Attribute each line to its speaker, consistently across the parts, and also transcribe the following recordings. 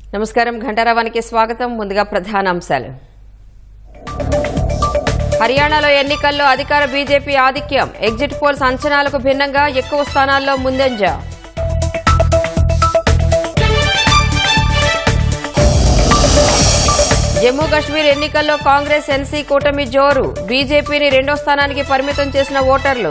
Speaker 1: నమస్కారం ఘంటారావానికి స్వాగతం ముందుగా ప్రధాన అంశాలు హర్యానాలో ఎన్నికల్లో అధికార బీజేపీ ఆధిక్యం ఎగ్జిట్ పోల్స్ అంచనాలకు భిన్నంగా ఎక్కువ స్థానాల్లో ముందంజ జమ్మూ కశ్మీర్ ఎన్నికల్లో కాంగ్రెస్ ఎన్సీ కూటమి జోరు బీజేపీని రెండో స్థానానికి పరిమితం చేసిన ఓటర్లు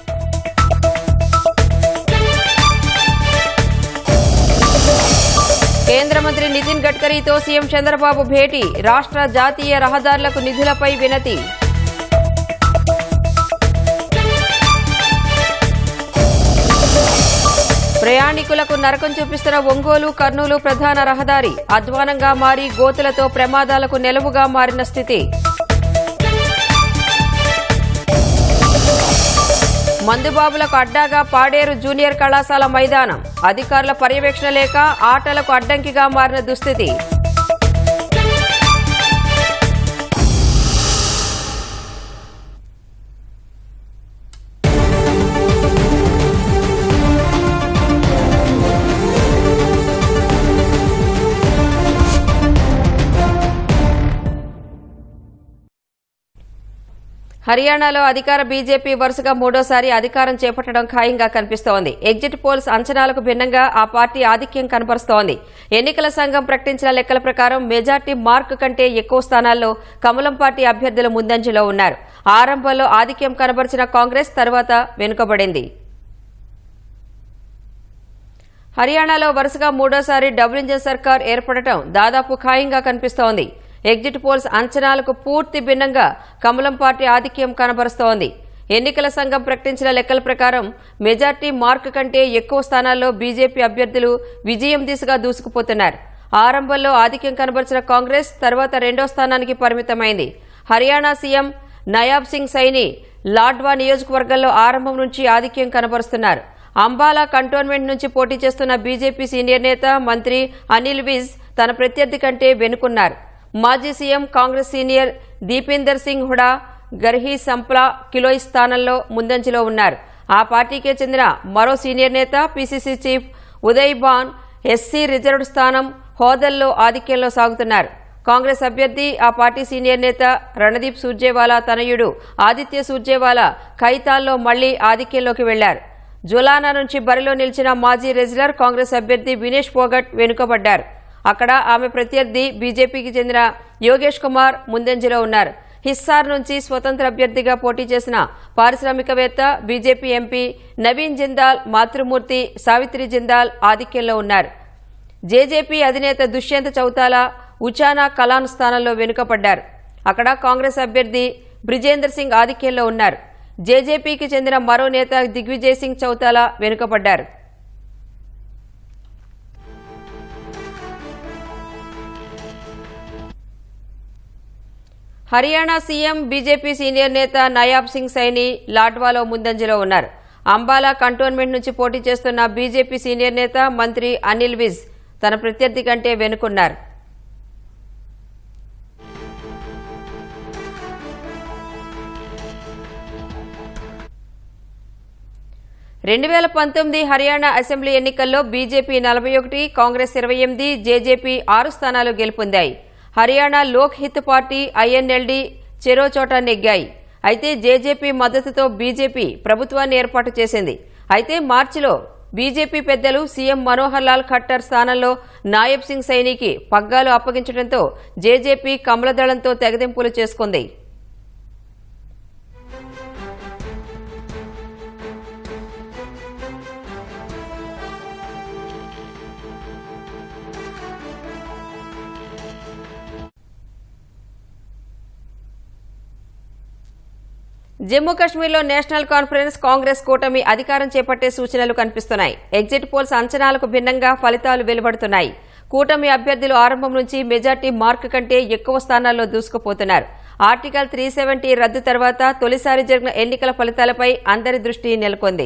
Speaker 1: కేంద్ర మంత్రి నితిన్ గడ్కరీతో సీఎం చంద్రబాబు భేటీ రాష్ట్ర జాతీయ రహదారులకు నిధులపై వినతి ప్రయాణికులకు నరకం చూపిస్తున్న ఒంగోలు కర్నూలు ప్రధాన రహదారి అధ్వానంగా మారి గోతులతో ప్రమాదాలకు నెలవుగా మారిన స్థితి మందుబాబులకు అడ్డాగా పాడేరు జూనియర్ కళాశాల మైదానం అధికారుల పర్యవేక్షణ లేక ఆటలకు అడ్డంకిగా మారిన దుస్థితి హర్యానాలో అధికార బీజేపీ వరుసగా మూడోసారి అధికారం చేపట్టడం ఖాయంగా కనిపిస్తోంది ఎగ్జిట్ పోల్స్ అంచనాలకు భిన్నంగా ఆ పార్టీ ఆధిక్యం కనబరుస్తోంది ఎన్నికల సంఘం ప్రకటించిన లెక్కల ప్రకారం మెజార్టీ మార్క్ కంటే ఎక్కువ స్థానాల్లో కమలం పార్టీ అభ్యర్థులు ముందంజలో ఉన్నారు ఆరంభంలో ఆధిక్యం కనబరిచిన కాంగ్రెస్ తర్వాత వెనుకబడింది హర్యానాలో వరుసగా మూడోసారి డబుల్ ఇంజన్ సర్కార్ ఏర్పడటం దాదాపు ఖాయంగా కనిపిస్తోంది ఎగ్జిట్ పోల్స్ అంచనాలకు పూర్తి భిన్నంగా కమలం పార్టీ ఆధిక్యం కనబరుస్తోంది ఎన్నికల సంఘం ప్రకటించిన లెక్కల ప్రకారం మెజార్టీ మార్క్ కంటే ఎక్కువ స్థానాల్లో బీజేపీ అభ్యర్థులు విజయం దిశగా దూసుకుపోతున్నారు ఆరంభంలో ఆధిక్యం కనబరిచిన కాంగ్రెస్ తర్వాత రెండో స్థానానికి పరిమితమైంది హర్యానా సీఎం నయాబ్ సింగ్ సైని లాడ్వా నియోజకవర్గంలో ఆరంభం నుంచి ఆధిక్యం కనబరుస్తున్నారు అంబాలా కంటోన్మెంట్ నుంచి పోటీ చేస్తున్న బీజేపీ సీనియర్ నేత మంత్రి అనిల్ విజ్ తన ప్రత్యర్థి కంటే వెనుకున్నారు మాజీ సీఎం కాంగ్రెస్ సీనియర్ దీపేందర్ సింగ్ హుడా గర్హీ సంప్లా కిలోయ్ స్థానంలో ముందంజలో ఉన్నారు ఆ పార్టీకే చెందిన మరో సీనియర్ నేత PCC chief Uday Bhan SC reserved స్థానం హోదల్లో ఆధిక్యంలో సాగుతున్నారు కాంగ్రెస్ అభ్యర్థి ఆ పార్టీ సీనియర్ నేత రణదీప్ సూర్జేవాలా తనయుడు ఆదిత్య సూర్జేవాలా ఖైతాల్లో మళ్లీ ఆధిక్యంలోకి వెళ్లారు జులానా నుంచి బరిలో నిలిచిన మాజీ రెజ్లర్ కాంగ్రెస్ అభ్యర్థి వినేష్ పోగట్ వెనుకబడ్డారు అక్కడ ఆమె ప్రత్యర్థి బీజేపీకి చెందిన యోగేష్ కుమార్ ముందంజలో ఉన్నారు హిస్సార్ నుంచి స్వతంత్ర అభ్యర్థిగా పోటీ చేసిన పారిశ్రామికవేత్త బీజేపీ ఎంపీ నవీన్ జిందాల్ మాతృమూర్తి సావిత్రి జిందాల్ ఆధిక్యంలో ఉన్నారు జేజేపీ అధినేత దుష్యంత్ చౌతాలా ఉచానా కలాన్ స్థానంలో వెనుకపడ్డారు అక్కడ కాంగ్రెస్ అభ్యర్థి బ్రిజేందర్ సింగ్ ఆధిక్యంలో ఉన్నారు జేజేపీకి చెందిన మరో నేత దిగ్విజయ్ సింగ్ చౌతాలా వెనుకపడ్డారు హర్యానా సీఎం బీజేపీ సీనియర్ నేత నయాబ్ సింగ్ సైని లాడ్వాలో ముందంజలో ఉన్నారు అంబాలా కంటోన్మెంట్ నుంచి పోటీ చేస్తున్న బీజేపీ సీనియర్ నేత మంత్రి అనిల్ విజ్ తన ప్రత్యర్థి కంటే వెనుకున్నారు రెండు వేల పంతొమ్మిది హర్యానా అసెంబ్లీ ఎన్నికల్లో బీజేపీ నలభై ఒకటి కాంగ్రెస్ ఇరవై ఎనిమిది జేజేపీ ఆరు స్థానాలు గెలుపొందాయి హర్యానా లోక్ హిత్ పార్టీ ఐఎన్ఎల్డీ చెరో చోట నెగ్గాయి అయితే జేజేపీ మద్దతుతో బీజేపీ ప్రభుత్వాన్ని ఏర్పాటు చేసింది అయితే మార్చిలో బీజేపీ పెద్దలు సీఎం మనోహర్ లాల్ ఖట్టర్ స్థానంలో నాయబ్ సింగ్ సైనికి పగ్గాలు అప్పగించడంతో జేజేపీ కమలదళంతో తెగదెంపులు చేసుకుంది జమ్మూ కాశ్మీర్లో నేషనల్ కాన్ఫరెన్స్ కాంగ్రెస్ కూటమి అధికారం చేపట్టే సూచనలు కనిపిస్తున్నాయి ఎగ్జిట్ పోల్స్ అంచనాలకు భిన్నంగా ఫలితాలు వెలువడుతున్నాయి కూటమి అభ్యర్థులు ఆరంభం నుంచి మెజార్టీ మార్క్ కంటే ఎక్కువ స్థానాల్లో దూసుకుపోతున్నారు ఆర్టికల్ త్రీ సెవెంటీ రద్దు తర్వాత తొలిసారి జరిగిన ఎన్నికల ఫలితాలపై అందరి దృష్టి నెలకొంది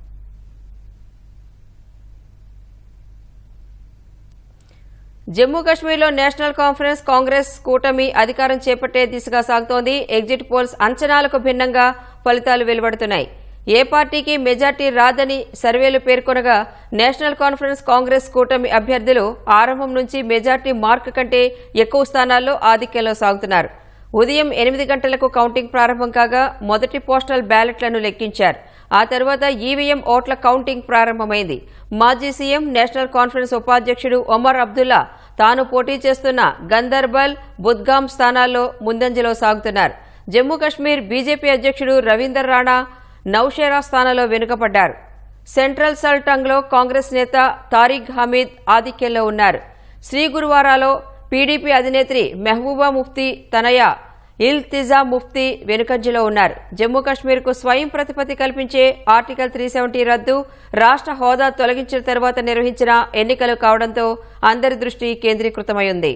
Speaker 1: జమ్మూ కాశ్మీర్లో నేషనల్ కాన్ఫరెన్స్ కాంగ్రెస్ కూటమి అధికారం చేపట్టే దిశగా సాగుతోంది ఎగ్జిట్ పోల్స్ అంచనాలకు భిన్నంగా ఫలితాలు వెలువడుతున్నాయి ఏ పార్టీకి మెజార్టీ రాదని సర్వేలు పేర్కొనగా నేషనల్ కాన్ఫరెన్స్ కాంగ్రెస్ కూటమి అభ్యర్థులు ఆరంభం నుంచి మెజార్టీ మార్క్ కంటే ఎక్కువ స్థానాల్లో ఆధిక్యంలో సాగుతున్నారు ఉదయం ఎనిమిది గంటలకు కౌంటింగ్ ప్రారంభం కాగా మొదటి పోస్టల్ బ్యాలెట్లను లెక్కించారు ఆ తర్వాత ఈవీఎం ఓట్ల కౌంటింగ్ ప్రారంభమైంది మాజీ సీఎం నేషనల్ కాన్ఫరెన్స్ ఉపాధ్యక్షుడు ఒమర్ అబ్దుల్లా తాను పోటీ చేస్తున్న గందర్బల్ బుద్గాం స్థానాల్లో ముందంజలో సాగుతున్నారు జమ్మూ కశ్మీర్ బీజేపీ అధ్యక్షుడు రవీందర్ రాణా నౌషేరా స్థానంలో వెనుకపడ్డారు సెంట్రల్ సల్టంగ్లో కాంగ్రెస్ నేత తారిక్ హమీద్ ఆధిక్యంలో ఉన్నారు శ్రీ గురువారాలో పీడీపీ అధినేత్రి మెహబూబా ముఫ్తీ తనయ ఇల్తిజా ముఫ్తీ వెనుకంజలో ఉన్నారు జమ్మూ కశ్మీర్కు స్వయం ప్రతిపత్తి కల్పించే ఆర్టికల్ త్రీ సెవెంటీ రద్దు రాష్ట్ర హోదా తొలగించిన తర్వాత నిర్వహించిన ఎన్నికలు కావడంతో అందరి దృష్టి కేంద్రీకృతమై ఉంది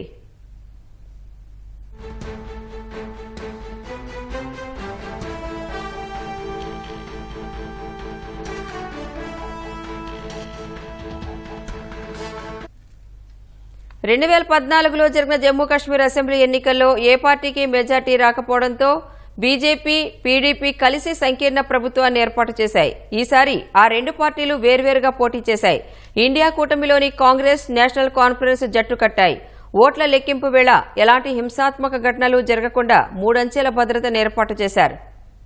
Speaker 1: రెండు వేల పద్నాలుగులో జరిగిన జమ్మూ కాశ్మీర్ అసెంబ్లీ ఎన్నికల్లో ఏ పార్టీకి మెజార్టీ రాకపోవడంతో బీజేపీ పీడీపీ కలిసి సంకీర్ణ ప్రభుత్వాన్ని ఏర్పాటు చేశాయి ఈసారి ఆ రెండు పార్టీలు వేర్వేరుగా పోటీ చేశాయి ఇండియా కూటమిలోని కాంగ్రెస్ నేషనల్ కాన్ఫరెన్స్ జట్టు కట్టాయి ఓట్ల లెక్కింపు వేళ ఎలాంటి హింసాత్మక ఘటనలు జరగకుండా మూడంచెల భద్రతను ఏర్పాటు చేశారు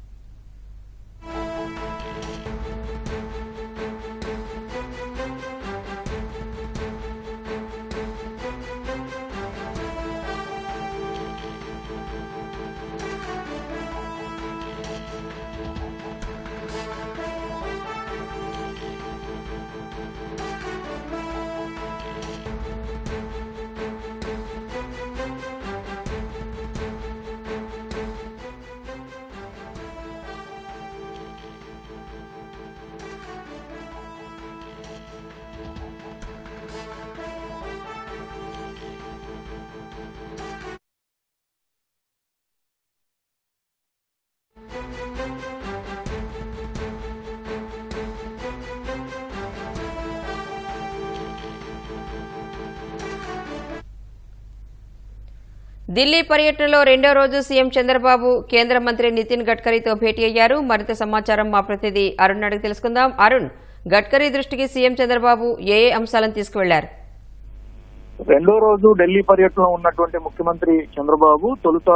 Speaker 1: ఢిల్లీ పర్యటనలో రెండో రోజు సీఎం చంద్రబాబు కేంద్ర మంత్రి నితిన్ గడ్కరీతో భేటీ అయ్యారు మరింత సమాచారం మా ప్రతినిధి అరుణ్ అడిగి తెలుసుకుందాం అరుణ్ గడ్కరీ దృష్టికి సీఎం చంద్రబాబు ఏ ఏ అంశాలను తీసుకువెళ్లారు
Speaker 2: రెండో రోజు ఢిల్లీ పర్యటనలో ఉన్నటువంటి ముఖ్యమంత్రి చంద్రబాబు తొలుత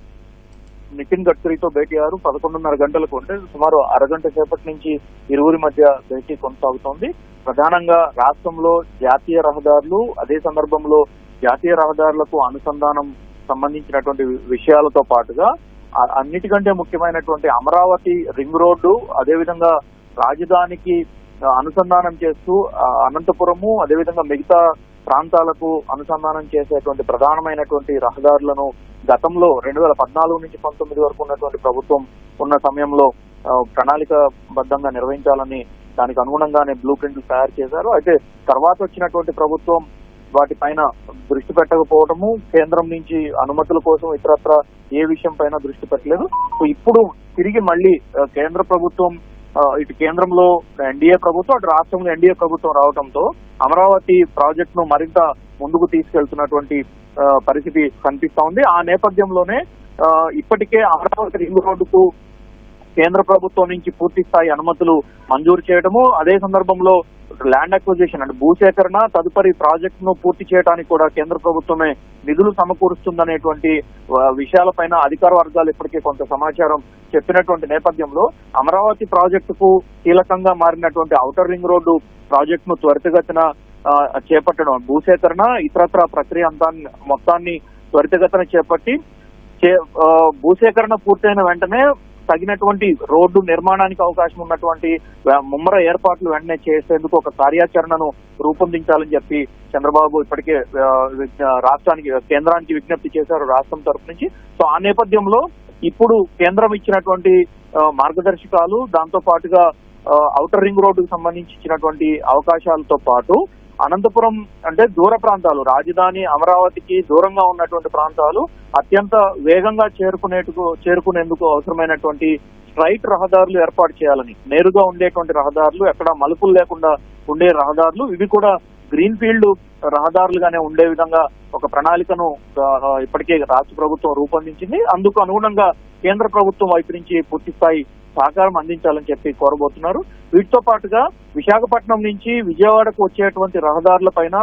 Speaker 2: నితిన్ గడ్కరీతో భేటీ అయ్యారు పదకొండున్నర గంటలకు అంటే సుమారు అరగంట సేపటి నుంచి ఇరువురి మధ్య భేటీ కొనసాగుతోంది ప్రధానంగా రాష్ట్రంలో జాతీయ రహదారులు అదే సందర్భంలో జాతీయ రహదారులకు అనుసంధానం సంబంధించినటువంటి విషయాలతో పాటుగా ఆ- అన్నిటికంటే ముఖ్యమైనటువంటి అమరావతి రింగ్ రోడ్డు అదేవిధంగా రాజధానికి ఆ, అనుసంధానం చేస్తూ ఆ, అనంతపురము అదేవిధంగా మిగతా ప్రాంతాలకు అనుసంధానం చేసేటువంటి ప్రధానమైనటువంటి రహదారులను గతంలో రెండు వేల పద్నాలుగు నుంచి పంతొమ్మిది వరకు ఉన్నటువంటి ప్రభుత్వం ఉన్న సమయంలో ఆ, ప్రణాళికాబద్ధంగా నిర్వహించాలని దానికి అనుగుణంగానే బ్లూ ప్రింట్లు తయారు చేశారు అయితే తర్వాత వచ్చినటువంటి ప్రభుత్వం వాటిపైన దృష్టి పెట్టకపోవడము కేంద్రం నుంచి అనుమతుల కోసం ఇతరత్ర ఏ విషయం పైన దృష్టి పెట్టలేదు సో ఇప్పుడు తిరిగి మళ్ళీ ఆ, కేంద్ర ప్రభుత్వం ఆ, ఇటు కేంద్రంలో ఎన్డీఏ ప్రభుత్వం అటు రాష్ట్రంలో ఎన్డీఏ ప్రభుత్వం రావడంతో అమరావతి ప్రాజెక్ట్ ను మరింత ముందుకు తీసుకెళ్తున్నటువంటి ఆ, పరిస్థితి కనిపిస్తా ఉంది ఆ నేపథ్యంలోనే ఆ, ఇప్పటికే అమరావతి రింగ్ రోడ్డుకు కేంద్ర ప్రభుత్వం నుంచి పూర్తి స్థాయి అనుమతులు మంజూరు చేయడము అదే సందర్భంలో ల్యాండ్ అక్విజిషన్ అంటే భూసేకరణ తదుపరి ప్రాజెక్ట్ ను పూర్తి చేయడానికి కూడా కేంద్ర ప్రభుత్వమే నిధులు సమకూరుస్తుందనేటువంటి ఆ, విషయాలపైన అధికార వర్గాలు ఇప్పటికే కొంత సమాచారం చెప్పినటువంటి నేపథ్యంలో అమరావతి ప్రాజెక్టుకు కీలకంగా మారినటువంటి ఔటర్ రింగ్ రోడ్డు ప్రాజెక్ట్ ను త్వరితగతిన ఆ, చేపట్టడం భూసేకరణ ఇతరత్ర ప్రక్రియ అంతా మొత్తాన్ని త్వరితగతిన చేపట్టి చే- ఆ, భూసేకరణ పూర్తయిన వెంటనే తగినటువంటి రోడ్డు నిర్మాణానికి అవకాశం ఉన్నటువంటి ఆ, ముమ్మర ఏర్పాట్లు వెంటనే చేసేందుకు ఒక కార్యాచరణను రూపొందించాలని చెప్పి చంద్రబాబు ఇప్పటికే ఆ, విజ్ఞ- రాష్ట్రానికి కేంద్రానికి విజ్ఞప్తి చేశారు రాష్ట్రం తరఫు నుంచి సో ఆ నేపథ్యంలో ఇప్పుడు కేంద్రం ఇచ్చినటువంటి ఆ, మార్గదర్శకాలు దాంతో పాటుగా ఔటర్ రింగ్ రోడ్డుకు సంబంధించి ఇచ్చినటువంటి అవకాశాలతో పాటు అనంతపురం అంటే దూర ప్రాంతాలు రాజధాని అమరావతికి దూరంగా ఉన్నటువంటి ప్రాంతాలు అత్యంత వేగంగా చేరుకునేందుకు చేరుకునేందుకు అవసరమైనటువంటి స్ట్రైట్ రహదారులు ఏర్పాటు చేయాలని నేరుగా ఉండేటువంటి రహదారులు ఎక్కడ మలుపులు లేకుండా ఉండే రహదారులు ఇవి కూడా గ్రీన్ ఫీల్డ్ రహదారులుగానే ఉండే విధంగా ఒక ప్రణాళికను ఆ, ఇప్పటికే రాష్ట్ర ప్రభుత్వం రూపొందించింది అందుకు అనుగుణంగా కేంద్ర ప్రభుత్వం వైపు నుంచి పూర్తి స్థాయి సహకారం అందించాలని చెప్పి కోరబోతున్నారు వీటితో పాటుగా విశాఖపట్నం నుంచి విజయవాడకు వచ్చేటువంటి రహదారుల పైన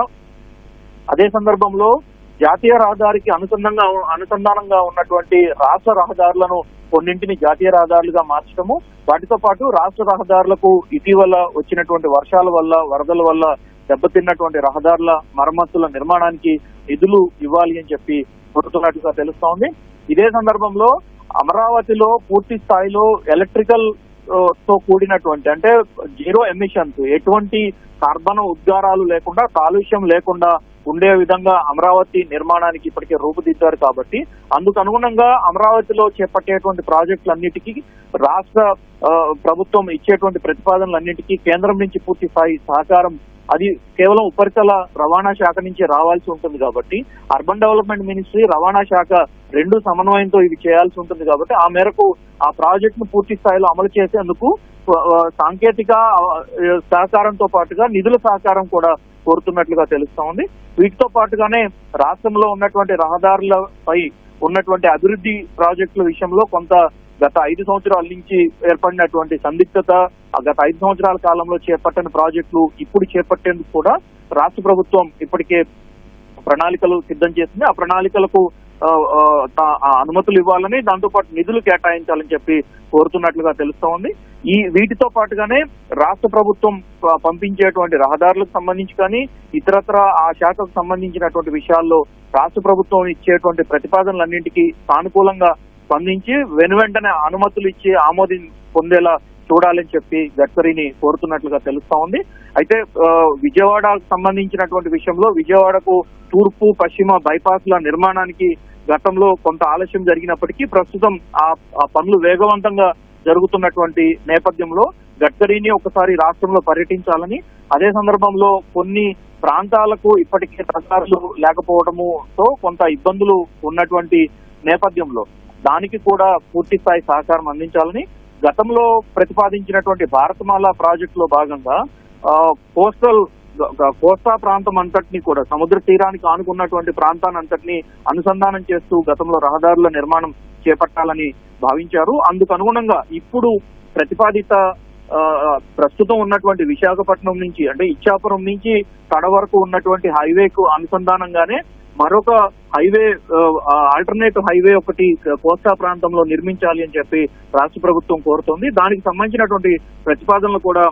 Speaker 2: అదే సందర్భంలో జాతీయ రహదారికి అనుసంధంగా అనుసంధానంగా ఉన్నటువంటి రాష్ట్ర రహదారులను కొన్నింటిని జాతీయ రహదారులుగా మార్చడము వాటితో పాటు రాష్ట్ర రహదారులకు ఇటీవల వచ్చినటువంటి వర్షాల వల్ల వరదల వల్ల దెబ్బతిన్నటువంటి రహదారుల మరమ్మతుల నిర్మాణానికి నిధులు ఇవ్వాలి అని చెప్పి కోరుతున్నట్టుగా తెలుస్తోంది ఇదే సందర్భంలో అమరావతిలో పూర్తి స్థాయిలో ఎలక్ట్రికల్ ఆ, తో కూడినటువంటి అంటే జీరో ఎమిషన్స్ ఎటువంటి కార్బన్ ఉద్గారాలు లేకుండా కాలుష్యం లేకుండా ఉండే విధంగా అమరావతి నిర్మాణానికి ఇప్పటికే రూపుదిద్దారు కాబట్టి అందుకు అనుగుణంగా అమరావతిలో చేపట్టేటువంటి ప్రాజెక్టులన్నిటికీ రాష్ట్ర ఆ, ప్రభుత్వం ఇచ్చేటువంటి ప్రతిపాదనలన్నిటికీ కేంద్రం నుంచి పూర్తి స్థాయి సహకారం అది కేవలం ఉపరితల రవాణా శాఖ నుంచి రావాల్సి ఉంటుంది కాబట్టి అర్బన్ డెవలప్మెంట్ మినిస్ట్రీ రవాణా శాఖ రెండు సమన్వయంతో ఇది చేయాల్సి ఉంటుంది కాబట్టి ఆ మేరకు ఆ ప్రాజెక్ట్ ను పూర్తి స్థాయిలో అమలు చేసేందుకు ఆ, ఆ, సాంకేతిక ఆ, సహకారంతో పాటుగా నిధుల సహకారం కూడా కోరుతున్నట్లుగా తెలుస్తా ఉంది వీటితో పాటుగానే రాష్ట్రంలో ఉన్నటువంటి రహదారులపై ఉన్నటువంటి అభివృద్ధి ప్రాజెక్టుల విషయంలో కొంత గత ఐదు సంవత్సరాల నుంచి ఏర్పడినటువంటి సందిగ్ధత ఆ గత ఐదు సంవత్సరాల కాలంలో చేపట్టిన ప్రాజెక్టులు ఇప్పుడు చేపట్టేందుకు కూడా రాష్ట్ర ప్రభుత్వం ఇప్పటికే ప్రణాళికలు సిద్ధం చేసింది ఆ ప్రణాళికలకు ఆ, ఆ, తా- ఆ అనుమతులు ఇవ్వాలని దాంతో పాటు నిధులు కేటాయించాలని చెప్పి కోరుతున్నట్లుగా తెలుస్తా ఉంది ఈ వీటితో పాటుగానే రాష్ట్ర ప్రభుత్వం ప- పంపించేటువంటి రహదారులకు సంబంధించి కానీ ఇతరత్ర ఆ శాఖకు సంబంధించినటువంటి విషయాల్లో రాష్ట్ర ప్రభుత్వం ఇచ్చేటువంటి ప్రతిపాదనలన్నింటికీ సానుకూలంగా స్పందించి వెను వెంటనే అనుమతులు ఇచ్చి ఆమోదం పొందేలా చూడాలని చెప్పి గడ్కరీని కోరుతున్నట్లుగా తెలుస్తా ఉంది అయితే ఆ, విజయవాడకు సంబంధించినటువంటి విషయంలో విజయవాడకు తూర్పు పశ్చిమ బైపాస్ల నిర్మాణానికి గతంలో కొంత ఆలస్యం జరిగినప్పటికీ ప్రస్తుతం ఆ ఆ పనులు వేగవంతంగా జరుగుతున్నటువంటి నేపథ్యంలో గడ్కరీని ఒకసారి రాష్ట్రంలో పర్యటించాలని అదే సందర్భంలో కొన్ని ప్రాంతాలకు ఇప్పటికే రహదారులు లేకపోవడముతో కొంత ఇబ్బందులు ఉన్నటువంటి నేపథ్యంలో దానికి కూడా పూర్తి స్థాయి సహకారం అందించాలని గతంలో ప్రతిపాదించినటువంటి భారతమాల ప్రాజెక్టులో భాగంగా ఆ, కోస్టల్ గ- గ- కోస్తా ప్రాంతం అంతటిని కూడా సముద్ర తీరానికి ఆనుకున్నటువంటి ప్రాంతాన్ని అంతటిని అనుసంధానం చేస్తూ గతంలో రహదారుల నిర్మాణం చేపట్టాలని భావించారు అందుకు అనుగుణంగా ఇప్పుడు ప్రతిపాదిత ఆ, ప్రస్తుతం ఉన్నటువంటి విశాఖపట్నం నుంచి అంటే ఇచ్చాపురం నుంచి తడ వరకు ఉన్నటువంటి హైవేకు అనుసంధానంగానే మరొక హైవే ఆల్టర్నేట్ హైవే ఒకటి కోస్తా ప్రాంతంలో నిర్మించాలి అని చెప్పి రాష్ట్ర ప్రభుత్వం కోరుతోంది దానికి సంబంధించినటువంటి ప్రతిపాదనలు కూడా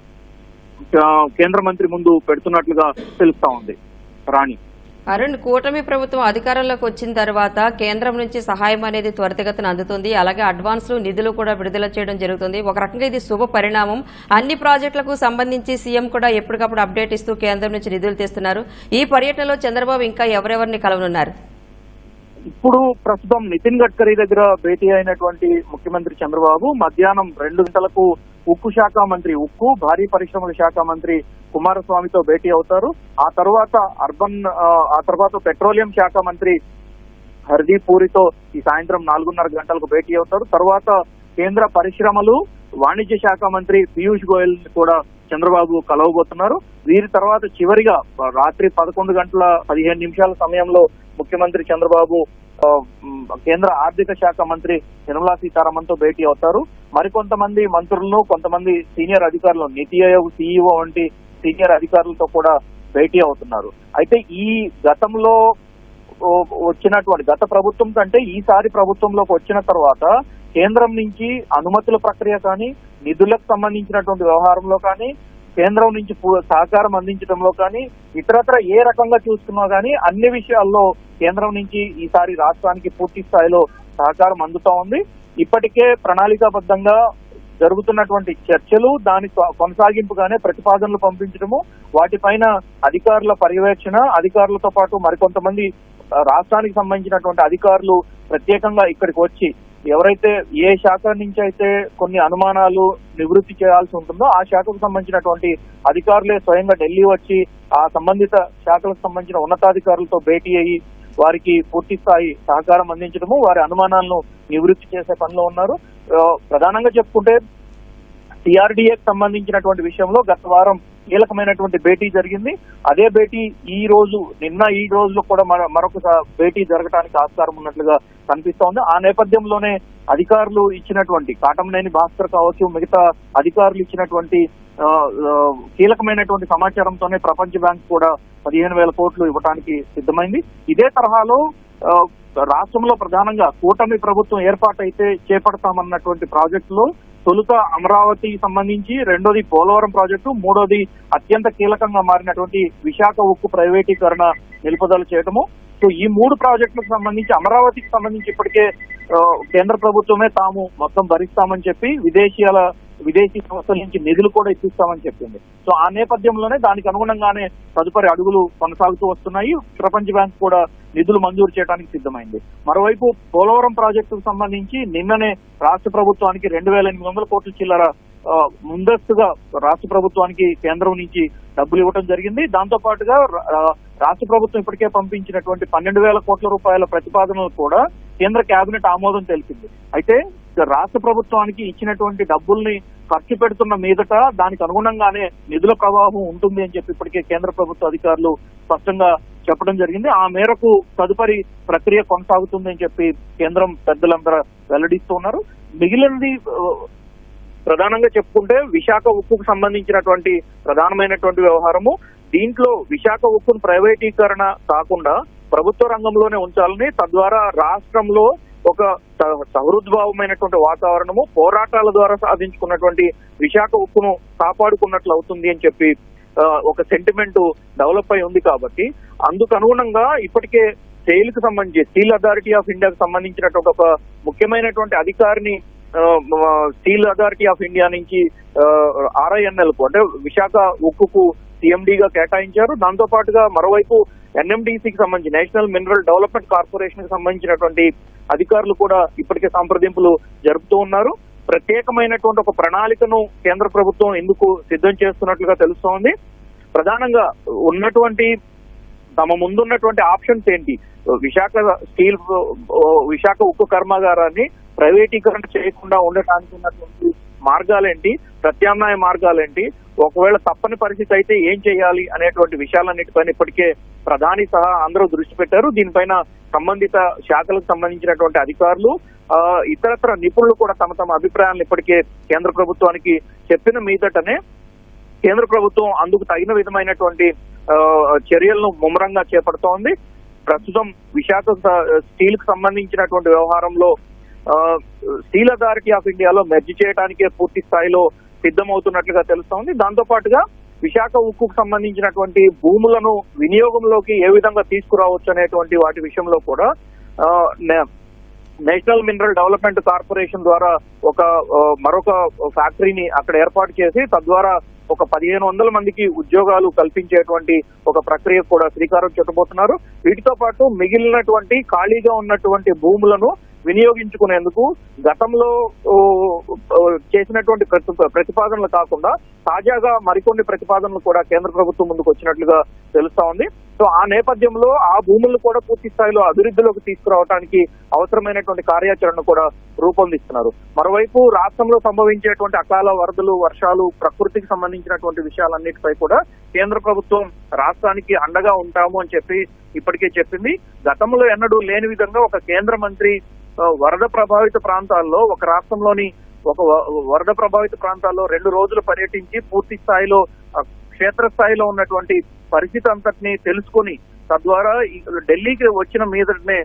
Speaker 2: ఆ, కేంద్ర మంత్రి ముందు పెడుతున్నట్లుగా తెలుస్తా ఉంది రాణి
Speaker 1: అరుణ్ కూటమి ప్రభుత్వం అధికారంలోకి వచ్చిన తర్వాత కేంద్రం నుంచి సహాయం అనేది త్వరితగతిన అందుతుంది అలాగే అడ్వాన్స్లు నిధులు కూడా విడుదల చేయడం జరుగుతుంది ఒక రకంగా ఇది శుభ పరిణామం అన్ని ప్రాజెక్టులకు సంబంధించి సీఎం కూడా ఎప్పటికప్పుడు అప్డేట్ ఇస్తూ కేంద్రం నుంచి నిధులు తెస్తున్నారు ఈ పర్యటనలో చంద్రబాబు ఇంకా ఎవరెవరిని కలవనున్నారు
Speaker 2: ఇప్పుడు ప్రస్తుతం నితిన్ గడ్కరీ దగ్గర భేటీ అయినటువంటి ముఖ్యమంత్రి చంద్రబాబు మధ్యాహ్నం రెండు గంటలకు ఉక్కు శాఖ మంత్రి ఉక్కు భారీ పరిశ్రమల శాఖ మంత్రి కుమారస్వామితో భేటీ అవుతారు ఆ తర్వాత అర్బన్ ఆ, ఆ తర్వాత పెట్రోలియం శాఖ మంత్రి హర్దీప్ పూరితో ఈ సాయంత్రం నాలుగున్నర గంటలకు భేటీ అవుతారు తర్వాత కేంద్ర పరిశ్రమలు వాణిజ్య శాఖ మంత్రి పీయూష్ గోయల్ కూడా చంద్రబాబు కలవబోతున్నారు వీరి తర్వాత చివరిగా రాత్రి పదకొండు గంటల పదిహేను నిమిషాల సమయంలో ముఖ్యమంత్రి చంద్రబాబు ఆ, మ్, కేంద్ర ఆర్థిక శాఖ మంత్రి నిర్మలా సీతారామన్ తో భేటీ అవుతారు మరికొంతమంది మంత్రులను కొంతమంది సీనియర్ అధికారులు నీతి ఆయోగ్ సీఈఓ వంటి సీనియర్ అధికారులతో కూడా భేటీ అవుతున్నారు అయితే ఈ గతంలో ఓ- వచ్చినటువంటి గత ప్రభుత్వం కంటే ఈసారి ప్రభుత్వంలోకి వచ్చిన తర్వాత కేంద్రం నుంచి అనుమతుల ప్రక్రియ కానీ నిధులకు సంబంధించినటువంటి వ్యవహారంలో కానీ కేంద్రం నుంచి పూ- సహకారం అందించడంలో కానీ ఇతరత్ర ఏ రకంగా చూసుకున్నా కానీ అన్ని విషయాల్లో కేంద్రం నుంచి ఈసారి రాష్ట్రానికి పూర్తి స్థాయిలో సహకారం అందుతా ఉంది ఇప్పటికే ప్రణాళికాబద్ధంగా జరుగుతున్నటువంటి చర్చలు దాని కొ- కొనసాగింపుగానే ప్రతిపాదనలు పంపించడము వాటిపైన అధికారుల పర్యవేక్షణ అధికారులతో పాటు మరికొంతమంది ఆ, రాష్ట్రానికి సంబంధించినటువంటి అధికారులు ప్రత్యేకంగా ఇక్కడికి వచ్చి ఎవరైతే ఏ శాఖ నుంచి అయితే కొన్ని అనుమానాలు నివృత్తి చేయాల్సి ఉంటుందో ఆ శాఖకు సంబంధించినటువంటి అధికారులే స్వయంగా ఢిల్లీ వచ్చి ఆ సంబంధిత శాఖలకు సంబంధించిన ఉన్నతాధికారులతో భేటీ అయ్యి వారికి పూర్తి స్థాయి సహకారం అందించడము వారి అనుమానాలను నివృత్తి చేసే పనిలో ఉన్నారు ఆ, ప్రధానంగా చెప్పుకుంటే సిఆర్డీఏకి సంబంధించినటువంటి విషయంలో గత వారం కీలకమైనటువంటి భేటీ జరిగింది అదే భేటీ ఈ రోజు నిన్న ఈ రోజులో కూడా మరొ- మరొక స- భేటీ జరగడానికి ఆస్కారం ఉన్నట్లుగా కనిపిస్తోంది ఆ నేపథ్యంలోనే అధికారులు ఇచ్చినటువంటి కాటంనేని భాస్కర్ కావచ్చు మిగతా అధికారులు ఇచ్చినటువంటి ఆ, ఆ, కీలకమైనటువంటి సమాచారంతోనే ప్రపంచ బ్యాంక్ కూడా పదిహేను వేల కోట్లు ఇవ్వడానికి సిద్ధమైంది ఇదే తరహాలో ఆ, రాష్ట్రంలో ప్రధానంగా కూటమి ప్రభుత్వం ఏర్పాటైతే చేపడతామన్నటువంటి ప్రాజెక్టులో తొలుత అమరావతి సంబంధించి రెండోది పోలవరం ప్రాజెక్టు మూడోది అత్యంత కీలకంగా మారినటువంటి విశాఖ ఉక్కు ప్రైవేటీకరణ నిలుపుదల చేయటము సో ఈ మూడు ప్రాజెక్టులకు సంబంధించి అమరావతికి సంబంధించి ఇప్పటికే ఆ, కేంద్ర ప్రభుత్వమే తాము మొత్తం భరిస్తామని చెప్పి విదేశీయాల విదేశీ సంస్థల నుంచి నిధులు కూడా ఇప్పిస్తామని చెప్పింది సో ఆ నేపథ్యంలోనే దానికి అనుగుణంగానే తదుపరి అడుగులు కొనసాగుతూ వస్తున్నాయి ప్రపంచ బ్యాంక్ కూడా నిధులు మంజూరు చేయడానికి సిద్ధమైంది మరోవైపు పోలవరం ప్రాజెక్టుకు సంబంధించి నిన్ననే రాష్ట్ర ప్రభుత్వానికి రెండు వేల ఎనిమిది వందల కోట్ల చిల్లర ఆ, ముందస్తుగా రాష్ట్ర ప్రభుత్వానికి కేంద్రం నుంచి డబ్బులు ఇవ్వడం జరిగింది దాంతో పాటుగా రా- ఆ, రాష్ట్ర ప్రభుత్వం ఇప్పటికే పంపించినటువంటి పన్నెండు వేల కోట్ల రూపాయల ప్రతిపాదనలు కూడా కేంద్ర కేబినెట్ ఆమోదం తెలిపింది అయితే రాష్ట్ర ప్రభుత్వానికి ఇచ్చినటువంటి డబ్బుల్ని ఖర్చు పెడుతున్న మీదట దానికి అనుగుణంగానే నిధుల ప్రవాహం ఉంటుంది అని చెప్పి ఇప్పటికే కేంద్ర ప్రభుత్వ అధికారులు స్పష్టంగా చెప్పడం జరిగింది ఆ మేరకు తదుపరి ప్రక్రియ కొనసాగుతుంది అని చెప్పి కేంద్రం పెద్దలందరూ వెల్లడిస్తున్నారు మిగిలినది ఆ, ప్రధానంగా చెప్పుకుంటే విశాఖ ఉక్కుకు సంబంధించినటువంటి ప్రధానమైనటువంటి వ్యవహారము దీంట్లో విశాఖ ఉక్కును ప్రైవేటీకరణ కాకుండా ప్రభుత్వ రంగంలోనే ఉంచాలని తద్వారా రాష్ట్రంలో ఒక స- సహృద్భావమైనటువంటి వాతావరణము పోరాటాల ద్వారా సాధించుకున్నటువంటి విశాఖ ఉక్కును కాపాడుకున్నట్లు అవుతుంది అని చెప్పి ఆ, ఒక సెంటిమెంట్ డెవలప్ అయి ఉంది కాబట్టి అందుకు అనుగుణంగా ఇప్పటికే సెయిల్ కు సంబంధించి స్టీల్ అథారిటీ ఆఫ్ ఇండియాకు సంబంధించినటువంటి ఒక ముఖ్యమైనటువంటి అధికారిని ఆ, మ- స్టీల్ అథారిటీ ఆఫ్ ఇండియా నుంచి ఆర్ఐఎన్ఎల్ కు అంటే విశాఖ ఉక్కుకు CMD గా కేటాయించారు దాంతో పాటుగా మరోవైపు ఎన్ఎండిసికి సంబంధించి నేషనల్ మినరల్ డెవలప్మెంట్ కార్పొరేషన్ కి సంబంధించినటువంటి అధికారులు కూడా ఇప్పటికే సంప్రదింపులు జరుపుతూ ఉన్నారు ప్రత్యేకమైనటువంటి ఒక ప్రణాళికను కేంద్ర ప్రభుత్వం ఎందుకు సిద్ధం చేస్తున్నట్లుగా తెలుస్తోంది ప్రధానంగా ఉన్నటువంటి తమ ముందున్నటువంటి ఆప్షన్స్ ఏంటి విశాఖ స్టీల్ ఓ, విశాఖ ఉక్కు కర్మాగారాన్ని ప్రైవేటీకరణ చేయకుండా ఉండటానికి ఉన్నటువంటి మార్గాలేంటి ప్రత్యామ్నాయ మార్గాలేంటి ఒకవేళ తప్పని పరిస్థితి అయితే ఏం చేయాలి అనేటువంటి విషయాలన్నిటిపైన ఇప్పటికే ప్రధాని సహా అందరూ దృష్టి పెట్టారు దీనిపైన సంబంధిత శాఖలకు సంబంధించినటువంటి అధికారులు ఆ, ఇతరత్ర నిపుణులు కూడా తమ తమ అభిప్రాయాలను ఇప్పటికే కేంద్ర ప్రభుత్వానికి చెప్పిన మీదటనే కేంద్ర ప్రభుత్వం అందుకు తగిన విధమైనటువంటి ఆ, చర్యలను ముమ్మరంగా చేపడుతోంది ప్రస్తుతం విశాఖ స- స్టీల్ కు సంబంధించినటువంటి వ్యవహారంలో ఆ, స్టీల్ అథారిటీ ఆఫ్ ఇండియాలో మెర్జ్ చేయడానికే పూర్తి స్థాయిలో సిద్ధమవుతున్నట్లుగా తెలుస్తోంది దాంతో పాటుగా విశాఖ ఉక్కుకు సంబంధించినటువంటి భూములను వినియోగంలోకి ఏ విధంగా తీసుకురావచ్చు అనేటువంటి వాటి విషయంలో కూడా ఆ, నే- నేషనల్ మినరల్ డెవలప్మెంట్ కార్పొరేషన్ ద్వారా ఒక ఆ, మరొక ఫ్యాక్టరీని అక్కడ ఏర్పాటు చేసి తద్వారా ఒక పదిహేను వందల మందికి ఉద్యోగాలు కల్పించేటువంటి ఒక ప్రక్రియ కూడా శ్రీకారం చుట్టబోతున్నారు వీటితో పాటు మిగిలినటువంటి ఖాళీగా ఉన్నటువంటి భూములను వినియోగించుకునేందుకు గతంలో ఓ, ఓ, చేసినటువంటి ప్రతి- ప్రతిపాదనలు కాకుండా తాజాగా మరికొన్ని ప్రతిపాదనలు కూడా కేంద్ర ప్రభుత్వం ముందుకు వచ్చినట్లుగా తెలుస్తా ఉంది సో ఆ నేపథ్యంలో ఆ భూములను కూడా పూర్తి స్థాయిలో అభివృద్ధిలోకి తీసుకురావడానికి అవసరమైనటువంటి కార్యాచరణ కూడా రూపొందిస్తున్నారు మరోవైపు రాష్ట్రంలో సంభవించేటువంటి అకాల వరదలు వర్షాలు ప్రకృతికి సంబంధించినటువంటి విషయాలన్నిటిపై కూడా కేంద్ర ప్రభుత్వం రాష్ట్రానికి అండగా ఉంటాము అని చెప్పి ఇప్పటికే చెప్పింది గతంలో ఎన్నడూ లేని విధంగా ఒక కేంద్ర మంత్రి ఆ, వరద ప్రభావిత ప్రాంతాల్లో ఒక రాష్ట్రంలోని ఒక వ- వరద ప్రభావిత ప్రాంతాల్లో రెండు రోజులు పర్యటించి పూర్తి స్థాయిలో ఆ, క్షేత్రస్థాయిలో ఉన్నటువంటి పరిస్థితి అంతటిని తెలుసుకొని తద్వారా ఈ ఢిల్లీకి వచ్చిన మీదనే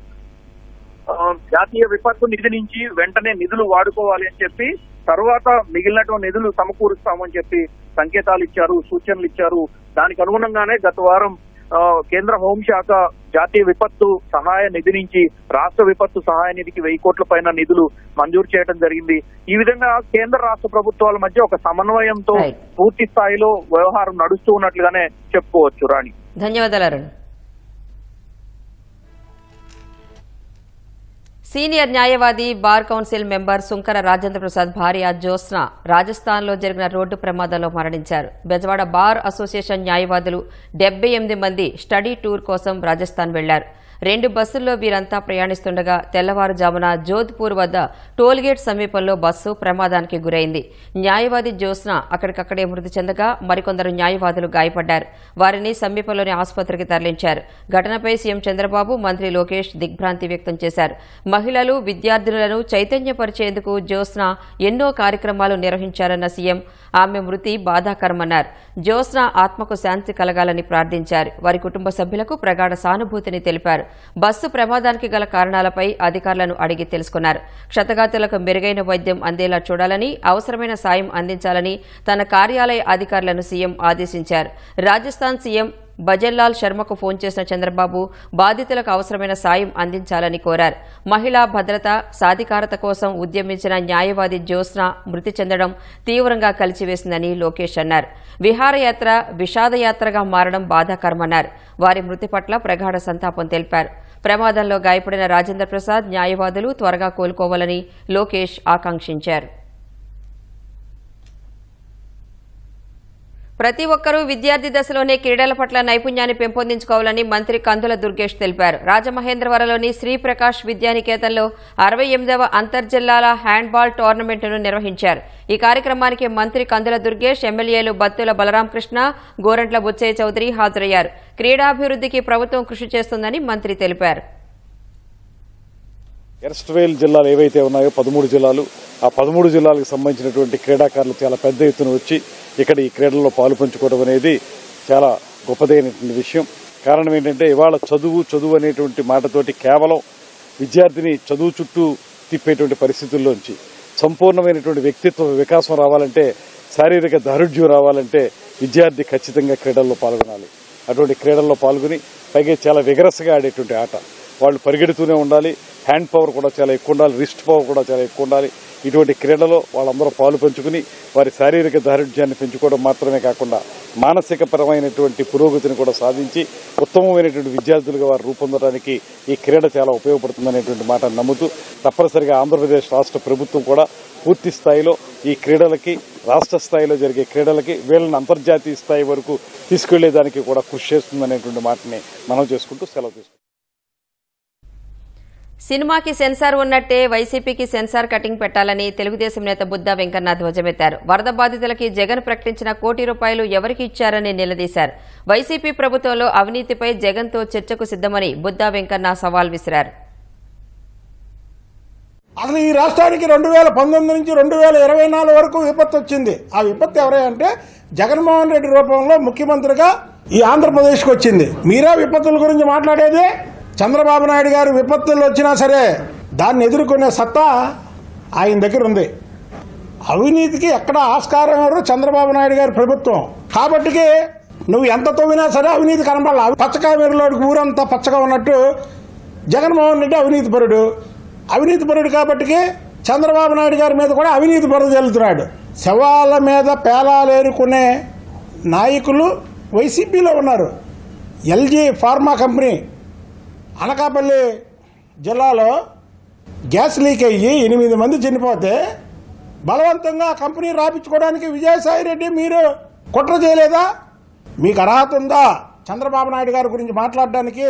Speaker 2: ఆ, జాతీయ విపత్తు నిధి నుంచి వెంటనే నిధులు వాడుకోవాలి అని చెప్పి తర్వాత మిగిలినటువంటి నిధులు సమకూరుస్తామని చెప్పి సంకేతాలు ఇచ్చారు సూచనలు ఇచ్చారు దానికి అనుగుణంగానే గత వారం ఆ, కేంద్ర హోంశాఖ జాతీయ విపత్తు సహాయ నిధి నుంచి రాష్ట్ర విపత్తు సహాయ నిధికి వెయ్యి కోట్ల పైన నిధులు మంజూరు చేయడం జరిగింది ఈ విధంగా కేంద్ర రాష్ట్ర ప్రభుత్వాల మధ్య ఒక సమన్వయంతో
Speaker 1: Right.
Speaker 2: పూర్తి స్థాయిలో వ్యవహారం నడుస్తూ ఉన్నట్లుగానే చెప్పుకోవచ్చు రాణి
Speaker 1: ధన్యవాదాలు అరుణ్ సీనియర్ న్యాయవాది bar council member Sunkara Rajendra Prasad భార్య జ్యోత్స్న రాజస్థాన్లో జరిగిన రోడ్డు ప్రమాదంలో మరణించారు బెజవాడ బార్ అసోసియేషన్ న్యాయవాదులు డెబ్బై ఎనిమిది మంది స్టడీ టూర్ కోసం రాజస్థాన్ వెళ్లారు రెండు బస్సుల్లో వీరంతా ప్రయాణిస్తుండగా తెల్లవారుజామున జోధ్పూర్ వద్ద టోల్గేట్ సమీపంలో బస్సు ప్రమాదానికి గురైంది న్యాయవాది జ్యోత్స్న అక్కడికక్కడే మృతి చెందగా మరికొందరు న్యాయవాదులు గాయపడ్డారు వారిని సమీపంలోని ఆసుపత్రికి తరలించారు ఘటనపై సీఎం చంద్రబాబు మంత్రి లోకేష్ దిగ్భ్రాంతి వ్యక్తం చేశారు మహిళలు విద్యార్థులను చైతన్యపరిచేందుకు జ్యోత్స్న ఎన్నో కార్యక్రమాలు నిర్వహించారన్న సీఎం ఆమె మృతి బాధాకరమన్నారు జ్యోత్స్న ఆత్మకు శాంతి కలగాలని ప్రార్థించారు వారి కుటుంబ సభ్యులకు ప్రగాఢ సానుభూతిని తెలిపారు బస్సు ప్రమాదానికి గల కారణాలపై అధికారులను అడిగి తెలుసుకున్నారు క్షతగాతులకు మెరుగైన వైద్యం అందేలా చూడాలని అవసరమైన సాయం అందించాలని తన కార్యాలయ అధికారులను సీఎం ఆదేశించారు రాజస్థాన్ సీఎం భజన్లాల్ శర్మకు ఫోన్ చేసిన చంద్రబాబు బాధితులకు అవసరమైన సాయం అందించాలని కోరారు మహిళా భద్రత సాధికారత కోసం ఉద్యమించిన న్యాయవాది జ్యోత్స్న మృతి చెందడం తీవ్రంగా కలిచివేసిందని లోకేష్ అన్నారు విహారయాత్ర విషాదయాత్రగా మారడం బాధాకరమన్నారు వారి మృతి పట్ల ప్రగాఢ సంతాపం తెలిపారు ప్రమాదంలో గాయపడిన రాజేంద్ర ప్రసాద్ న్యాయవాదులు త్వరగా కోలుకోవాలని లోకేష్ ఆకాంక్షించారు ప్రతి ఒక్కరూ విద్యార్థి దశలోనే క్రీడల పట్ల నైపుణ్యాన్ని పెంపొందించుకోవాలని మంత్రి కందుల దుర్గేష్ తెలిపారు రాజమహేంద్రవరంలోని శ్రీప్రకాష్ విద్యానికేతన్లో అరవై ఎనిమిదవ అంతర్జిల్లాల హ్యాండ్బాల్ టోర్నమెంటును నిర్వహించారు ఈ కార్యక్రమానికి మంత్రి కందుల దుర్గేష్ ఎమ్మెల్యేలు బత్తుల బలరామకృష్ణ గోరంట్ల బుచ్చయ్య చౌదరి హాజరయ్యారు క్రీడాభివృద్ధికి ప్రభుత్వం కృషి చేస్తుందని మంత్రి తెలిపారు
Speaker 3: ఎర్స్ట్వేల్ జిల్లాలు ఏవైతే ఉన్నాయో పదమూడు జిల్లాలు ఆ పదమూడు జిల్లాలకు సంబంధించినటువంటి క్రీడాకారులు చాలా పెద్ద ఎత్తున వచ్చి ఇక్కడ ఈ క్రీడల్లో పాలు పంచుకోవడం అనేది చాలా గొప్పదైనటువంటి విషయం కారణం ఏంటంటే ఇవాళ చదువు చదువు అనేటువంటి మాటతోటి కేవలం విద్యార్థిని చదువు చుట్టూ తిప్పేటువంటి పరిస్థితుల్లోంచి సంపూర్ణమైనటువంటి వ్యక్తిత్వ వికాసం రావాలంటే శారీరక దారుఢ్యం రావాలంటే విద్యార్థి ఖచ్చితంగా క్రీడల్లో పాల్గొనాలి అటువంటి క్రీడల్లో పాల్గొని పైగా చాలా విగరస్గా ఆడేటువంటి ఆట వాళ్ళు పరిగెడుతూనే ఉండాలి హ్యాండ్ పవర్ కూడా చాలా ఎక్కువ ఉండాలి రిస్ట్ పవర్ కూడా చాలా ఎక్కువ ఉండాలి ఇటువంటి క్రీడలో వాళ్ళందరూ పాలు పంచుకుని వారి శారీరక దారుఢ్యాన్ని పెంచుకోవడం మాత్రమే కాకుండా మానసిక పరమైనటువంటి పురోగతిని కూడా సాధించి ఉత్తమమైనటువంటి విద్యార్థులుగా వారు రూపొందడానికి ఈ క్రీడ చాలా ఉపయోగపడుతుందనేటువంటి మాట నమ్ముతూ తప్పనిసరిగా ఆంధ్రప్రదేశ్ రాష్ట్ర ప్రభుత్వం కూడా పూర్తి స్థాయిలో ఈ క్రీడలకి రాష్ట్ర స్థాయిలో జరిగే క్రీడలకి వీళ్ళని అంతర్జాతీయ స్థాయి వరకు తీసుకెళ్లేదానికి కూడా కృషి చేస్తుందనేటువంటి మాటని మనం చేసుకుంటూ సెలవు తీసుకుంటాం
Speaker 1: సినిమాకి సెన్సార్ ఉన్నట్టే వైసీపీకి సెన్సార్ కటింగ్ పెట్టాలని తెలుగుదేశం నేత బుద్దా వెంకన్న ధ్వజమెత్తారు వరద బాధితులకి జగన్ ప్రకటించిన కోటి రూపాయలు ఎవరికి ఇచ్చారని నిలదీశారు వైసీపీ ప్రభుత్వంలో అవినీతిపై జగన్తో చర్చకు సిద్దమని బుద్దా వెంకన్న సవాల్ విసిరారు
Speaker 4: అసలు ఈ రాష్ట్రానికి రెండు వేల పంతొమ్మిది నుంచి రెండు వేల ఇరవై నాలుగు వరకు విపత్తు వచ్చింది ఆ విపత్తు ఎవరంటే జగన్మోహన్ రెడ్డి రూపంలో ముఖ్యమంత్రిగా ఈ ఆంధ్రప్రదేశ్కి వచ్చింది మీరే విపత్తుల గురించి మాట్లాడేది చంద్రబాబు నాయుడు గారు విపత్తులు వచ్చినా సరే దాన్ని ఎదుర్కొనే సత్తా ఆయన దగ్గర ఉంది అవినీతికి ఎక్కడ ఆస్కారం ఎవరు చంద్రబాబు నాయుడు గారి ప్రభుత్వం కాబట్టికి నువ్వు ఎంత తవ్వినా సరే అవినీతి కనబడాల పచ్చకాయ మెరులోడికి ఊరంతా పచ్చగా ఉన్నట్టు జగన్మోహన్ రెడ్డి అవినీతి పరుడు అవినీతి పరుడు కాబట్టికి చంద్రబాబు నాయుడు గారి మీద కూడా అవినీతి పరుడు చెల్లుతున్నాడు శవాల మీద పేలాలేరుకునే నాయకులు వైసీపీలో ఉన్నారు ఎల్జీ ఫార్మా కంపెనీ అనకాపల్లి జిల్లాలో గ్యాస్ లీక్ అయ్యి ఎనిమిది మంది చనిపోతే బలవంతంగా ఆ కంపెనీ రాపించుకోవడానికి విజయసాయి రెడ్డి మీరు కుట్ర చేయలేదా మీకు అర్హత ఉందా చంద్రబాబు నాయుడు గారి గురించి మాట్లాడడానికి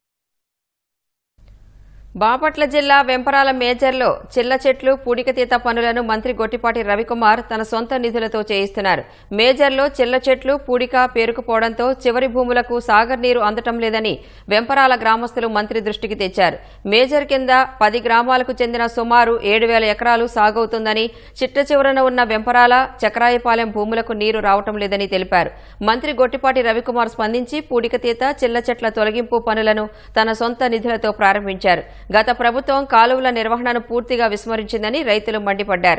Speaker 1: బాపట్ల జిల్లా వెంపరాల మేజర్లో చిల్ల చెట్లు పూడికతీత పనులను మంత్రి గొట్టిపాటి రవికుమార్ తన సొంత నిధులతో చేయిస్తున్నారు మేజర్లో చిల్ల చెట్లు పూడిక పేరుకుపోవడంతో చివరి భూములకు సాగర్ నీరు అందటం లేదని వెంపరాల గ్రామస్తులు మంత్రి దృష్టికి తెచ్చారు మేజర్ కింద పది గ్రామాలకు చెందిన సుమారు ఏడు వేల ఎకరాలు సాగవుతుందని చిట్ట చివరన ఉన్న వెంపరాల చక్రాయపాలెం భూములకు నీరు రావటం లేదని తెలిపారు మంత్రి గొట్టిపాటి రవికుమార్ స్పందించి పూడికతీత చిల్ల చెట్ల తొలగింపు పనులను తన సొంత నిధులతో ప్రారంభించారు గత ప్రభుత్వం కాలువల నిర్వహణను పూర్తిగా విస్మరించిందని రైతులు మండిపడ్డారు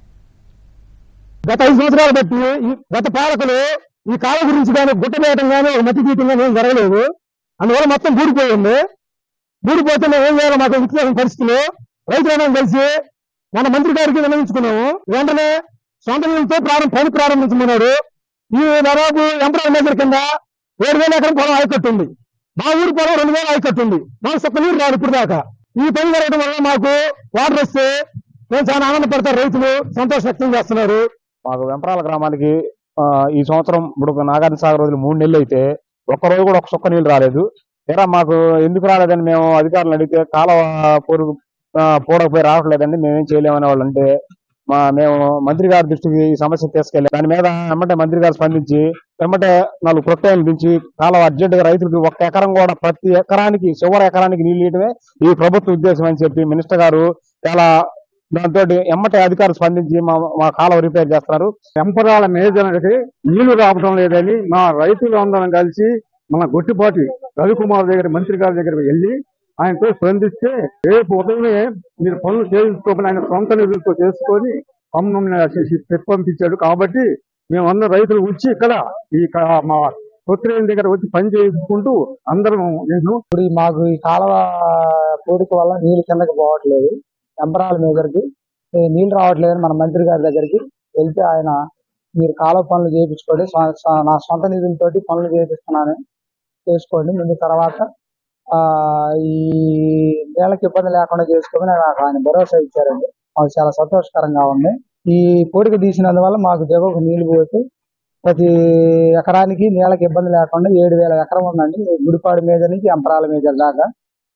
Speaker 5: గత ఐదు సంవత్సరాలు బట్టి ఈ గత పాలకులు ఈ కాలం గురించి కానీ గుట్ట వేయడం కానీ ఒక మట్టి తీయటం కానీ ఏం జరగలేదు అందువల్ల మొత్తం బూడిపోయింది బూడిపోతే మేము ఏం చేయాలో మాకు విచ్చిన పరిస్థితులు రైతులందరం కలిసి మన మంత్రి గారికి విన్నవించుకున్నాము వెంటనే సొంత నిధులతో ప్రారంభ పని ప్రారంభించమన్నాడు ఈ దాదాపు ఎంప్రాయ్ మేజర్ కింద ఏడు వేల ఎకరం పొలం ఆయకట్టు ఉంది మా ఊరి పొలం రెండు వేల ఆయకట్టు ఉంది మాకు సొక్క నీరు రాదు ఇప్పుడు దాకా ఈ పని జరగడం వల్ల మాకు వాటర్ వస్తే మేము చాలా ఆనందపడతారు రైతులు సంతోషం వ్యక్తం చేస్తున్నారు
Speaker 6: మాకు వెంపరాల గ్రామానికి ఆ, ఈ సంవత్సరం ఇప్పుడు నాగార్జున సాగర్ రోజులు మూడు నెలలు అయితే ఒక్క రోజు కూడా ఒక సుక్క నీళ్లు రాలేదు ఎరా మాకు ఎందుకు రాలేదని మేము అధికారులు అడిగితే కాలువ పొరుగు ఆ, పూడకపోయి రావట్లేదండి మేమేం చేయలేమనే వాళ్ళు అంటే మా మేము మంత్రి గారి దృష్టికి ఈ సమస్య తీసుకెళ్ళి దాని మీద ఎమ్మటే మంత్రి గారు స్పందించి ఎమ్మటే నాలుగు ప్రొక్టైన్లు దించి కాలువ అర్జెంట్ గా రైతులకు ఒక్క ఎకరం కూడా ప్రతి ఎకరానికి చివరి ఎకరానికి నీళ్లు ఇయటమే ఈ ప్రభుత్వ ఉద్దేశం అని చెప్పి మినిస్టర్ గారు చాలా దాంతో ఎమ్మటే అధికారులు స్పందించి మా మా కాలువ రిపేర్ చేస్తారు
Speaker 5: ఎంపరాల మేజర్కి నీళ్లు రావడం లేదని మా రైతులు అందరం కలిసి మన గొట్టిపాటి రవికుమార్ దగ్గర మంత్రి గారి దగ్గర వెళ్ళి ఆయనతో స్పందిస్తే రేపు ఉదయమే మీరు పనులు చేయించుకోమని ఆయన సొంత నిధులతో చేసుకొని పన్ను చెప్పి పంపించాడు కాబట్టి మేమందరం రైతులు వచ్చి ఇక్కడ ఈ క- మా కొత్తిరేని దగ్గర వచ్చి పని చేసుకుంటూ అందరం నేను
Speaker 7: ఇప్పుడు ఈ మాకు ఈ కాలువ పూడిక వల్ల నీళ్లు కిందకి పోవట్లేదు ఎంబరాల మీదకి ఈ నీళ్లు రావట్లేదని మన మంత్రి గారి దగ్గరికి వెళ్తే ఆయన మీరు కాలువ పనులు చేయించుకోండి స్వ- స్వ- నా సొంత నిధులతోటి పనులు చేపిస్తున్నాను చేసుకోండి ముందు తర్వాత ఆ ఈ నీళ్ళకి ఇబ్బంది లేకుండా చేసుకోమని నాకు ఆయన భరోసా ఇచ్చారండి మాకు చాలా సంతోషకరంగా ఉంది ఈ పూడిక తీసినందువల్ల మాకు దిగువకు నీళ్లు పోతే ప్రతి ఎకరానికి నీళ్ళకి ఇబ్బంది లేకుండా ఏడు వేల ఎకరం ఉందండి గుడిపాడు మీద నుంచి అంపరాల మీద దాకా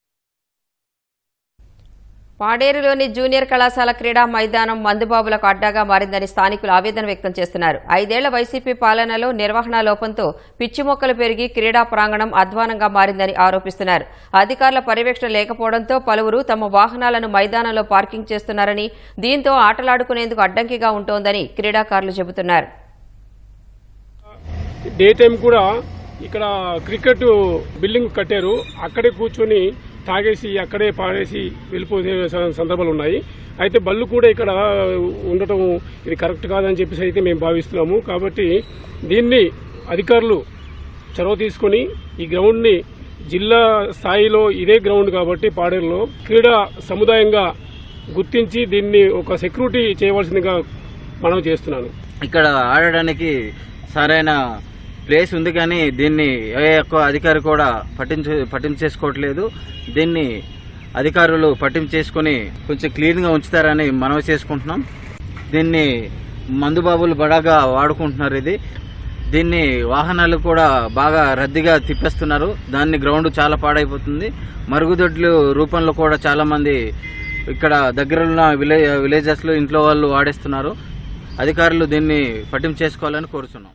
Speaker 1: పాడేరులోని జూనియర్ కళాశాల క్రీడా మైదానం మందుబాబులకు అడ్డాగా మారిందని స్థానికులు ఆవేదన వ్యక్తం చేస్తున్నారు ఐదేళ్ల వైసీపీ పాలనలో నిర్వహణ లోపంతో పిచ్చి మొక్కలు పెరిగి క్రీడా ప్రాంగణం అధ్వానంగా మారిందని ఆరోపిస్తున్నారు అధికారుల పర్యవేక్షణ లేకపోవడంతో పలువురు తమ వాహనాలను మైదానంలో పార్కింగ్ చేస్తున్నారని దీంతో ఆటలాడుకునేందుకు అడ్డంకిగా ఉంటోందని క్రీడాకారులు చెబుతున్నారు
Speaker 8: డే టైం కూడా ఇక్కడ క్రికెట్ బిల్డింగ్ కట్టారు అక్కడే కూర్చొని తాగేసి అక్కడే పాడేసి వెళ్ళిపోయే స- సందర్భాలు ఉన్నాయి అయితే బళ్ళు కూడా ఇక్కడ ఉండటం ఇది కరెక్ట్ కాదని చెప్పేసి అయితే మేము భావిస్తున్నాము కాబట్టి దీన్ని అధికారులు చొరవ తీసుకొని ఈ గ్రౌండ్ని జిల్లా స్థాయిలో ఇదే గ్రౌండ్ కాబట్టి పాడేరులో క్రీడా సముదాయంగా గుర్తించి దీన్ని ఒక సెక్యూరిటీ చేయవలసిందిగా మనం చేస్తున్నాను
Speaker 9: ఇక్కడ ఆడడానికి సరైన ప్లేస్ ఉంది కానీ దీన్ని ఏ ఒక్క అధికారి కూడా పట్టించు పట్టించేసుకోవట్లేదు దీన్ని అధికారులు పట్టించేసుకొని కొంచెం క్లీన్గా ఉంచుతారని మనవి చేసుకుంటున్నాం దీన్ని మందుబాబులు బడాగా వాడుకుంటున్నారు ఇది దీన్ని వాహనాలు కూడా బాగా రద్దీగా తిప్పేస్తున్నారు దాన్ని గ్రౌండ్ చాలా పాడైపోతుంది మరుగుదొడ్లు రూపంలో కూడా చాలా మంది ఇక్కడ దగ్గర ఉన్న విలే విలేజెస్లో ఇంట్లో వాళ్ళు వాడేస్తున్నారు అధికారులు దీన్ని పట్టించేసుకోవాలని కోరుతున్నాం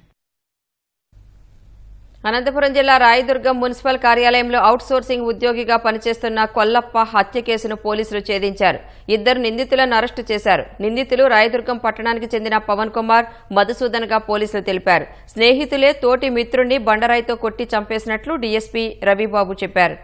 Speaker 1: అనంతపురం జిల్లా రాయదుర్గం మున్సిపల్ కార్యాలయంలో అవుట్ సోర్సింగ్ ఉద్యోగిగా పనిచేస్తున్న కొల్లప్ప హత్య కేసును పోలీసులు ఛేదించారు ఇద్దరు నిందితులను అరెస్టు చేశారు నిందితులు రాయదుర్గం పట్టణానికి చెందిన పవన్ కుమార్ మధుసూదన్ గా పోలీసులు తెలిపారు స్నేహితులే తోటి మిత్రుణ్ణి బండరాయితో కొట్టి చంపేసినట్లు డీఎస్పీ రవిబాబు చెప్పారు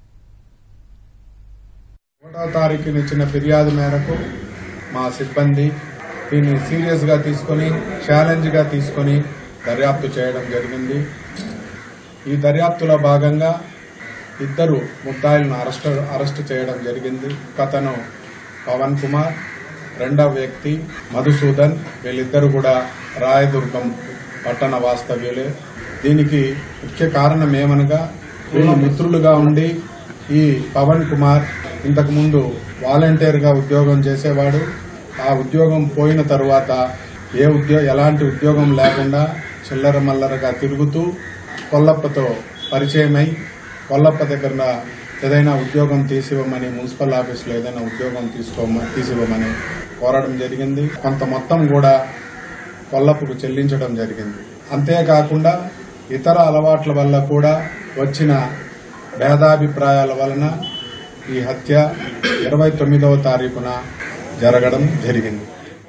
Speaker 10: ఒకటో తారీఖున ఇచ్చిన ఫిర్యాదు మేరకు మా సిబ్బంది దీన్ని సీరియస్గా తీసుకొని ఛాలెంజ్గా తీసుకొని దర్యాప్తు చేయడం జరిగింది ఈ దర్యాప్తులో భాగంగా ఇద్దరు ముద్దాయిలను అరెస్ట్ అరెస్ట్ చేయడం జరిగింది కథను పవన్ కుమార్ రెండవ వ్యక్తి మధుసూదన్ వీళ్ళిద్దరు కూడా రాయదుర్గం పట్టణ వాస్తవ్యులే దీనికి ముఖ్య కారణం ఏమనగా వీళ్ళు మిత్రులుగా ఉండి ఈ పవన్ కుమార్ ఇంతకు ముందు వాలంటీర్గా ఉద్యోగం చేసేవాడు ఆ ఉద్యోగం పోయిన తరువాత ఏ ఉద్యోగ ఎలాంటి ఉద్యోగం లేకుండా చిల్లర మల్లరగా తిరుగుతూ కొల్లప్పతో పరిచయమై కొల్లప్ప దగ్గర ఏదైనా ఉద్యోగం తీసివ్వమని మున్సిపల్ ఆఫీసులో ఏదైనా ఉద్యోగం తీసుకోమ తీసివ్వమని కోరడం జరిగింది కొంత మొత్తం కూడా కొల్లప్పుకు చెల్లించడం జరిగింది అంతేకాకుండా ఇతర అలవాట్ల వల్ల కూడా వచ్చిన భేదాభిప్రాయాల వలన ఈ హత్య ఇరవై తొమ్మిదవ తారీఖున జరగడం జరిగింది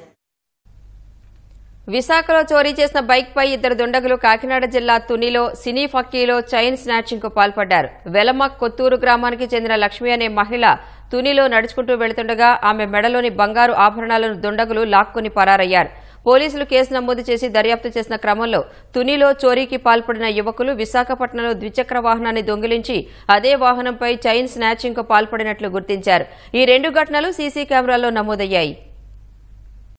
Speaker 1: విశాఖలో చోరీ చేసిన బైక్ పై ఇద్దరు దుండగులు కాకినాడ జిల్లా తునిలో సినీ ఫక్కీలో చైన్ స్నాచింగ్ కు పాల్పడ్డారు వెలమ కొత్తూరు గ్రామానికి చెందిన లక్ష్మి అనే మహిళ తునిలో నడుచుకుంటూ వెళుతుండగా ఆమె మెడలోని బంగారు ఆభరణాలను దుండగులు లాక్కుని పరారయ్యారు పోలీసులు కేసు నమోదు చేసి దర్యాప్తు చేసిన క్రమంలో తునిలో చోరీకి పాల్పడిన యువకులు విశాఖపట్నంలో ద్విచక్ర వాహనాన్ని దొంగిలించి అదే వాహనంపై చైన్ స్నాచింగ్ కు పాల్పడినట్లు గుర్తించారు ఈ రెండు ఘటనలు సీసీ కెమెరాల్లో నమోదయ్యాయి